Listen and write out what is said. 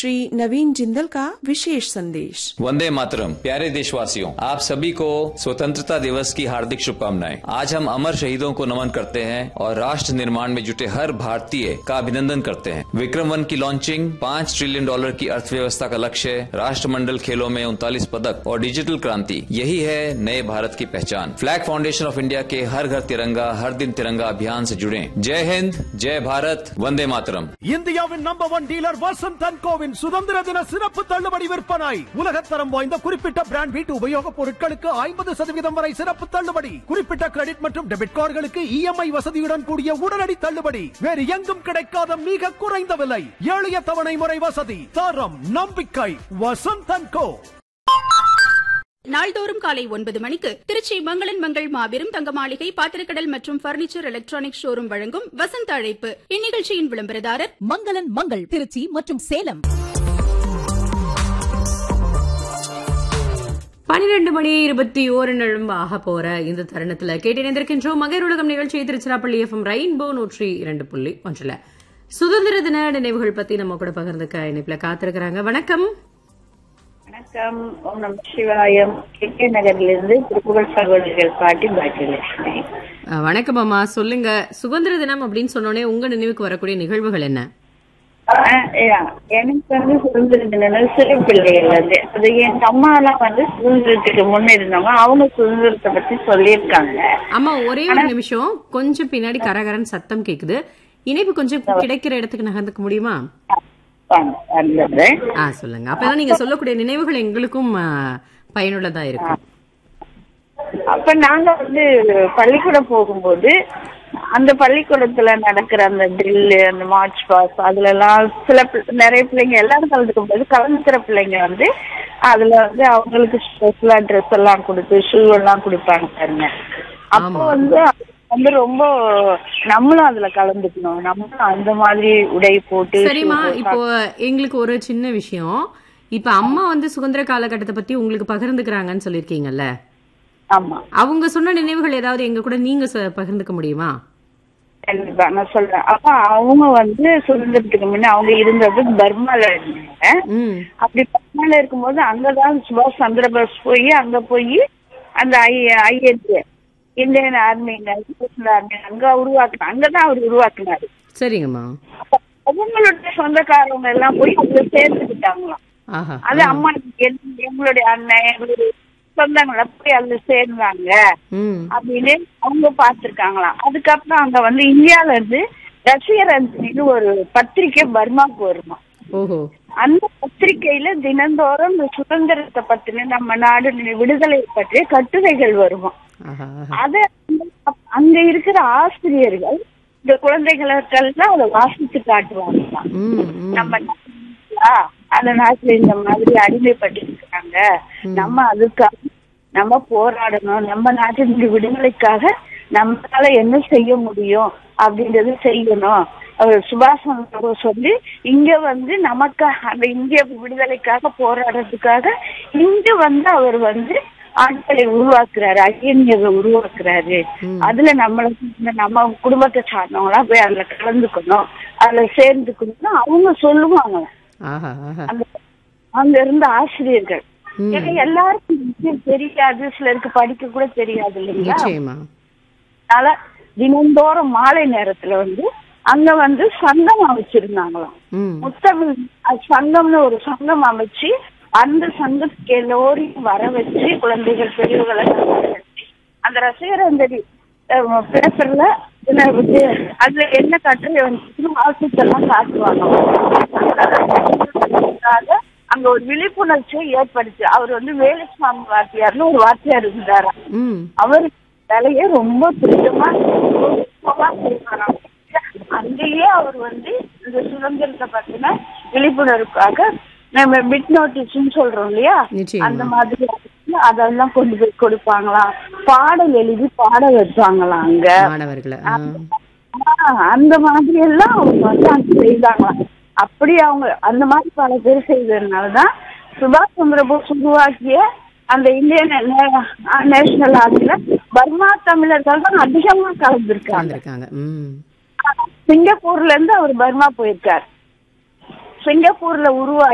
श्री नवीन जिंदल का विशेष संदेश वंदे मातरम प्यारे देशवासियों आप सभी को स्वतंत्रता दिवस की हार्दिक शुभकामनाएं आज हम अमर शहीदों को नमन करते हैं और राष्ट्र निर्माण में जुटे हर भारतीय का अभिनंदन करते हैं विक्रम वन की लॉन्चिंग पाँच ट्रिलियन डॉलर की अर्थव्यवस्था का लक्ष्य राष्ट्रमंडल खेलों में उनतालीस पदक और डिजिटल क्रांति यही है नए भारत की पहचान फ्लैग फाउंडेशन ऑफ इंडिया के हर घर तिरंगा हर दिन तिरंगा अभियान से जुड़े जय हिंद जय भारत वंदे मातरम இந்தியாவின் number one dealer Vasanth and கோவின் சுதந்திர தின சிறப்பு தள்ளுபடி விற்பனை உலகத்தரம் வாய்ந்த குறிப்பிட்ட பிராண்ட் வீட்டு உபயோகப் பொருட்களுக்கு ஐம்பது சதவீதம் வரை சிறப்பு தள்ளுபடி குறிப்பிட்ட கிரெடிட் மற்றும் டெபிட் கார்டுகளுக்கு இஎம்ஐ வசதியுடன் கூடிய உடனடி தள்ளுபடி வேறு எங்கும் கிடைக்காத மிக குறைந்த விலை எளிய தவணை முறை வசதி தரம் நம்பிக்கை வசந்த் அண்ட் கோ நாள்தோறும் காலை ஒன்பது மணிக்கு திருச்சி மங்களன் மங்கள் மாபெரும் தங்க மாளிகை பாத்திரக்கடல் மற்றும் பர்னிச்சர் எலக்ட்ரானிக் ஷோரூம் வழங்கும் வசந்த அழைப்பு இந்நிகழ்ச்சியின் விளம்பரதாரர் மங்களன் மங்கள் திருச்சி மற்றும் சேலம் பனிரெண்டு மணி இருபத்தி ஓரு நிழம்பு ஆக போற இந்த தருணத்துல கேட்டு இணைந்திருக்கின்றோம் மகர் உலகம் நிகழ்ச்சி திருச்சிராப்பள்ளி எஃப்எம் ரெயின்போ நூற்றி இரண்டு புள்ளி ஒன்றுல சுதந்திர தின நினைவுகள் பத்தி நம்ம கூட பகிர்ந்துக்க இணைப்புல காத்திருக்கிறாங்க வணக்கம் வணக்கம் ஓம் நம சிவாயம் கே கே நகரிலிருந்து திருப்புகழ் சகோதரிகள் பாட்டி பாக்கியலட்சுமி அஹ், வணக்கம் அம்மா சொல்லுங்க சுதந்திர தினம் அப்படின்னு சொன்னோடனே உங்க நினைவுக்கு வரக்கூடிய நிகழ்வுகள் என்ன ஆஹ் யா, எனக்கு வந்து சுதந்திர தினம் சிறு பிள்ளைகள் வந்து அது எங்க அம்மா எல்லாம் வந்து சுதந்திரத்துக்கு முன்ன இருந்தவங்க அவங்க சுதந்திரத்தை பத்தி சொல்லியிருக்காங்க அம்மா ஒரே ஒரு நிமிஷம் கொஞ்சம் பின்னாடி கரகரன் சத்தம் கேக்குது இணைப்பு கொஞ்சம் கிடைக்கிற இடத்துக்கு நகர்ந்துக்க முடியுமா வாங்க, வந்தது ஆ சொல்லுங்க அப்பதான் நீங்க சொல்லக்கூடிய நினைவுகள் எங்களுக்கும் ஆ, பயனுள்ளதா இருக்கும் அப்ப நாங்க வந்து பள்ளிக்கூடம் போகும்போது அந்த பள்ளிக்கூடத்துல நடக்கிற அந்த ட்ரில் அந்த மார்ச் பாஸ் அதுல எல்லாம் சில பிள்ளை- நிறைய பிள்ளைங்க எல்லாரும் கலந்துக்கும் போது கலந்துக்கிற பிள்ளைங்க வந்து அதுல வந்து அவங்களுக்கு ஸ்பெஷலா ட்ரெஸ் எல்லாம் கொடுத்து ஷூ எல்லாம் கொடுப்பாங்க பாருங்க அப்போ ஆமா. வந்து அது வந்து ரொம்ப நம்மளும் அதுல கலந்துக்கணும் நம்மளும் அந்த மாதிரி உடை போட்டு சரிம்மா shoe இப்போ எங்களுக்கு ஒரு சின்ன விஷயம் இப்ப அம்மா வந்து சுதந்திர காலகட்டத்தை பத்தி உங்களுக்கு பகிர்ந்துக்கிறாங்கன்னு சொல்லிருக்கீங்கல்ல ஆமா அவங்க சொன்ன நினைவுகள் ஏதாவது எங்க கூட நீங்க சொ- பகிர்ந்துக்க முடியுமா கண்டிப்பா நான் சொல்றேன் அப்ப அவங்க வந்து சுதந்திரத்துக்கு முன்ன அவங்க இருந்தது பர்மால இருந்தாங்க ம் அப்படி பர்மால இருக்கும்போது அங்கதான் சுபாஷ் சந்திர போஸ் போய் அங்க போய் அந்த I INA Indian army national army அங்க உருவாக்குனாங்க அங்கதான் அவர் உருவாக்குனாரு சரிங்கம்மா அப்ப அவங்களுடைய சொந்தக்காரவங்க எல்லாம் போய் அதுல சேர்த்துக்கிட்டாங்களாம் ஆஹா அது அம்மா என்- எங்களுடைய அண்ணன் எங்களுடைய சொந்தங்களை போய் அதுல சேர்ந்தாங்க ம் அப்படின்னு அவங்க பார்த்திருக்காங்களாம் அதுக்கப்புறம் அங்க வந்து இந்தியால இருந்து ரசிகர் அஞ்சலின்னு ஒரு பத்திரிக்கை பர்மாக்கு வருமா ஓஹோ அந்த பத்திரிக்கையில தினந்தோறும் இந்த சுதந்திரத்தை பத்தின நம்ம நாடு விடுதலை பற்றிய கட்டுரைகள் வருமா ஆஹா ஆஹா. அத வந்து அங்க இருக்கிற ஆசிரியர்கள் இந்த குழந்தைகளுக்கெல்லாம் அதை வாசித்து காட்டுவாங்களாம் ம் ம் நம்ம நாட்டுல, அந்த நாட்டுல இந்த மாதிரி அடிமைப்பட்டு இருக்காங்க நம்ம அதுக்காக நம்ம போராடணும் நம்ம நாட்டினுடைய விடுதலைக்காக நம்மளால என்ன செய்ய முடியும் அப்படின்றது செய்யணும் அவர் சுபாஷ் சந்திர போஸ் சொல்லி இங்க வந்து நமக்காக அந்த இந்திய விடுதலைக்காக போராடுறதுக்காக இங்க வந்து அவர் வந்து ஆட்களை உருவாக்குறாரு ஐயன்களை உருவாக்குறாரு அதுல நம்மளுக்கு நம்ம குடும்பத்தை சார்ந்தவங்களாம் போய் அதுல கலந்துக்கணும் அதுல சேர்ந்துக்கணும் அவங்க சொல்லுவாங்க ஆஹா ஆஹா அந்த அங்க இருந்த ஆசிரியர்கள் ம். ஏன்னா எல்லாருக்கும் விஷயம் தெரியாது சிலருக்கு படிக்க கூட தெரியாது இல்லைங்களா நிச்சயமா அதனால தினந்தோறும் மாலை நேரத்துல வந்து அங்க வந்து சங்கம் அமைச்சிருந்தாங்களாம் ம் முத்தமிழ் அஹ், சங்கம்னு ஒரு சங்கம் அமைச்சு அந்த சங்கத்துக்கு எல்லோரையும் வர வச்சு குழந்தைகள் பெரியவர்களை எல்லாம் வர வச்சு அந்த ரசிகரஞ்சலி பேப்பர்ல இதுல வந்து அதுல என்ன கட்டுரை வந்துச்சுன்னு வாசித்தெல்லாம் காட்டுவாங்க அங்க ஒரு விழிப்புணர்ச்சியை ஏற்படுச்சு அவர் வந்து வேலுசாமி வாத்தியார்னு ஒரு வாத்தியார் இருந்தாரா ம் அவர் வேலையை ரொம்ப பிடிச்சமா விருப்பமா செய்வாராம். அங்கேயே அவர் வந்து இந்த சுதந்திரத்தை பத்தின விழிப்புணர்வுக்காக நம்ம பிட் நோட்டீஸ்னு சொல்றோம் இல்லையா நிச்சயமா. அந்த மாதிரி அதெல்லாம் கொண்டு போய் கொடுப்பாங்களாம் பாடல் எழுதி பாட வைப்பாங்களாம் அங்க மாணவர்களை ஆ. ஆஹ் அந்த மாதிரி எல்லாம் அவங்க வந்து அங்க செய்தாங்களாம் அப்படி அவங்க அந்த மாதிரி பல பேர் செய்ததுனாலதான் சுபாஷ் சந்திர போஸ் உருவாக்கிய அந்த இந்தியன் நேஷனல் ஆர்மில பர்மா தமிழர்கள் தான் அதிகமா கலந்துருக்காங்க கலந்துருக்காங்க ம் சிங்கப்பூர்ல இருந்து அவர் பர்மா போயிருக்கார் சிங்கப்பூர்ல உருவா